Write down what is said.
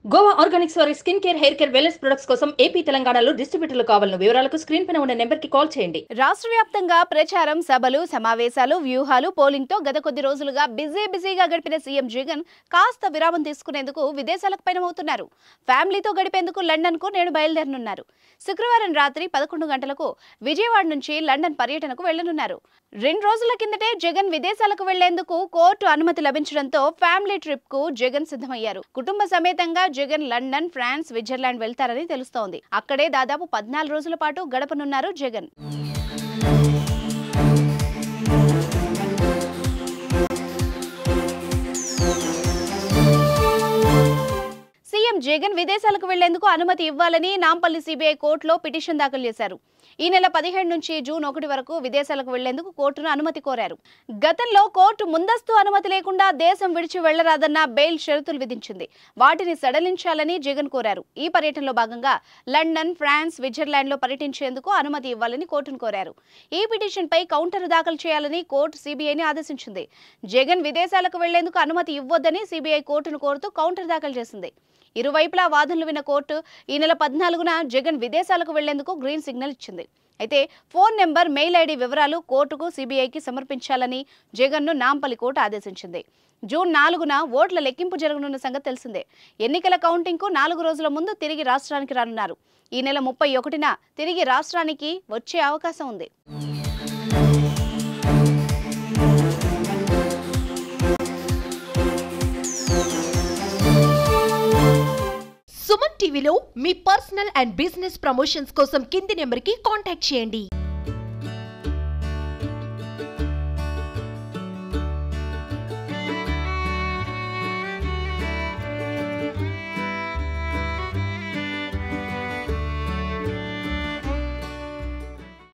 Goa organics వారి skin care hair care wellness products కోసం AP తెలంగాణలో డిస్ట్రిబ్యూటర్లు కావాలను వివరాలకు స్క్రీన్ పైన ఉన్న నెంబర్ కి కాల్ చేయండి రాష్ట్ర వ్యాప్తంగా ప్రచారం సభలు సమావేశాలు వ్యూహాలు పోలింగ్ తో గత కొద్ది రోజులుగా బిజీ బిజీగా గడిపిన సీఎం జగన్ కాస్త విరామం తీసుకునేందుకు విదేశాలకు పయనమవుతున్నారు ఫ్యామిలీతో గడిపేందుకు లండన్ కు నేడు బయలుదేరనున్నారు శుక్రవారం రాత్రి పదకొండు గంటలకు విజయవాడ నుంచి లండన్ పర్యటనకు వెళ్లనున్నారు రెండు రోజుల కిందటే జగన్ విదేశాలకు వెళ్లేందుకు కోర్టు అనుమతి లభించడంతో ఫ్యామిలీ ట్రిప్ కు జగన్ సిద్ధమయ్యారు కుటుంబ సమేతంగా జగన్ లండన్ ఫ్రాన్స్ స్విట్జర్లాండ్ వెళ్తారని తెలుస్తోంది అక్కడే దాదాపు పద్నాలుగు రోజుల పాటు గడపనున్నారు జగన్ సీఎం జగన్ విదేశాలకు వెళ్లేందుకు అనుమతి ఇవ్వాలని నాంపల్లి సిబిఐ కోర్టులో పిటిషన్ దాఖలు చేశారు ఈ నెల పదిహేడు నుంచి జూన్ ఒకటి వరకు విదేశాలకు వెళ్లేందుకు కోర్టును అనుమతి కోరారు గతంలో కోర్టు ముందస్తు అనుమతి లేకుండా దేశం విడిచి వెళ్లరాదన్న బెయిల్ షరతులు విధించింది వాటిని సడలించాలని జగన్ కోరారు ఈ పర్యటనలో భాగంగా లండన్ ఫ్రాన్స్ స్విట్జర్లాండ్ లో పర్యటించేందుకు అనుమతి ఇవ్వాలని కోర్టును కోరారు ఈ పిటిషన్ పై కౌంటర్ దాఖలు చేయాలని కోర్టు సిబిఐని ఆదేశించింది జగన్ విదేశాలకు వెళ్లేందుకు అనుమతి ఇవ్వొద్దని సిబిఐ కోర్టును కోరుతూ కౌంటర్ దాఖలు చేసింది ఇరువైపులా వాదనలు విన్న కోర్టు ఈ నెల పద్నాలుగున జగన్ విదేశాలకు వెళ్లేందుకు గ్రీన్ సిగ్నల్ ఇచ్చింది అయితే ఫోన్ నెంబర్ మెయిల్ ఐడి వివరాలు కోర్టుకు సిబిఐకి సమర్పించాలని జగన్ను నాంపల్లి కోర్టు ఆదేశించింది జూన్ నాలుగున ఓట్ల లెక్కింపు జరగనున్న సంగతి తెలిసిందే ఎన్నికల కౌంటింగ్కు నాలుగు రోజుల ముందు తిరిగి రాష్ట్రానికి రానున్నారు ఈ నెల ముప్పై ఒకటిన తిరిగి రాష్ట్రానికి వచ్చే అవకాశం ఉంది సుమన్ టీవీలో మీ పర్సనల్ అండ్ బిజినెస్ ప్రమోషన్స్ కోసం కింది నెంబర్కి కాంటాక్ట్ చేయండి